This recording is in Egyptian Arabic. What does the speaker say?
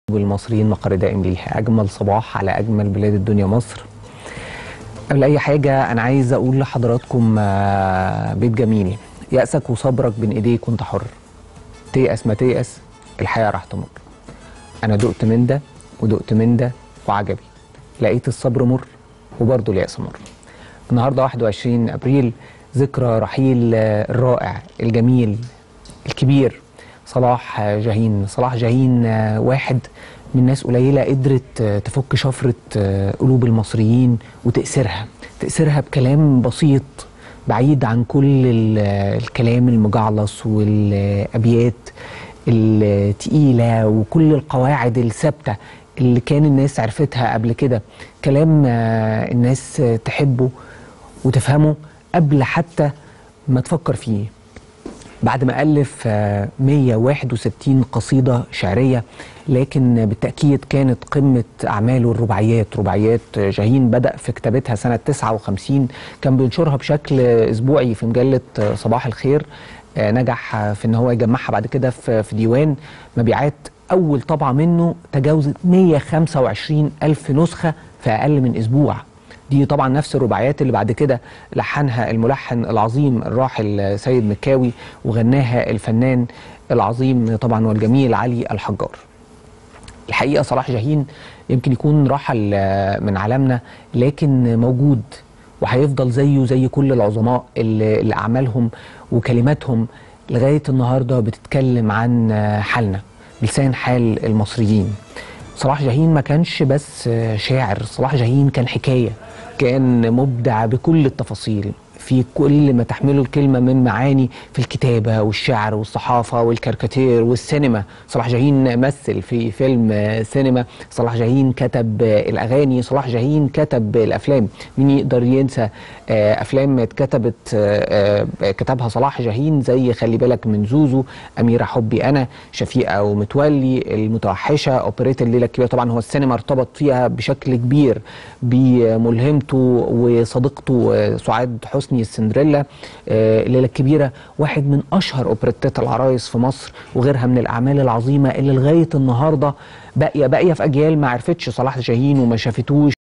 والمصريين مقر دائم ليها أجمل صباح على أجمل بلاد الدنيا مصر قبل أي حاجة أنا عايز أقول لحضراتكم آه، بيت جميل يأسك وصبرك بين إيديك وأنت حر تيأس ما تيأس الحياة راح تمر أنا دقت من ده ودقت من ده وعجبي لقيت الصبر مر وبرضه اليأس مر النهارده 21 ابريل ذكرى رحيل آه، الرائع الجميل الكبير صلاح آه، جاهين صلاح جاهين آه، واحد من ناس قليله قدرت آه، تفك شفره آه، قلوب المصريين وتأسرها تأسرها بكلام بسيط بعيد عن كل ال- آه، الكلام المجعلص والابيات التقيله وكل القواعد الثابته اللي كان الناس عرفتها قبل كده كلام آه، الناس آه، تحبه وتفهمه قبل حتى ما تفكر فيه بعد ما ألف آه، 161 قصيدة شعرية لكن بالتأكيد كانت قمة أعماله الرباعيات رباعيات آه، جاهين بدأ في كتابتها سنة 59 كان بينشرها بشكل آه، أسبوعي في مجلة آه، صباح الخير آه، نجح آه، في ان هو يجمعها بعد كده في في ديوان مبيعات اول طبعه منه تجاوزت 125 الف نسخه في اقل من اسبوع دي طبعا نفس الرباعيات اللي بعد كده لحنها الملحن العظيم الراحل سيد مكاوي وغناها الفنان العظيم طبعا والجميل علي الحجار الحقيقه صلاح جاهين يمكن يكون رحل آه، من عالمنا لكن موجود وهيفضل زيه زي كل العظماء اللي اللي اعمالهم وكلماتهم لغايه النهارده بتتكلم عن آه، حالنا بلسان حال المصريين صلاح جاهين ما كانش بس آه، شاعر صلاح جاهين كان حكايه كان مبدع بكل التفاصيل في كل ما تحمله الكلمة من معاني في الكتابة والشعر والصحافة والكاريكاتير والسينما صلاح جاهين مثل في فيلم آه، سينما صلاح جاهين كتب آه، الأغاني صلاح جاهين كتب الأفلام مين يقدر ينسى آه، أفلام اتكتبت آه، آه، كتبها صلاح جاهين زي خلي بالك من زوزو أميرة حبي أنا شفيقة ومتولي المتوحشة أوبريت الليلة الكبيرة طبعا هو السينما ارتبط فيها بشكل كبير بملهمته وصديقته آه، سعاد حسني السندريلا آه، الليلة الكبيرة واحد من أشهر أوبريتات العرايس في مصر وغيرها من الأعمال العظيمة اللي لغاية النهاردة باقية باقية في أجيال ما عرفتش صلاح جاهين وما شافتوش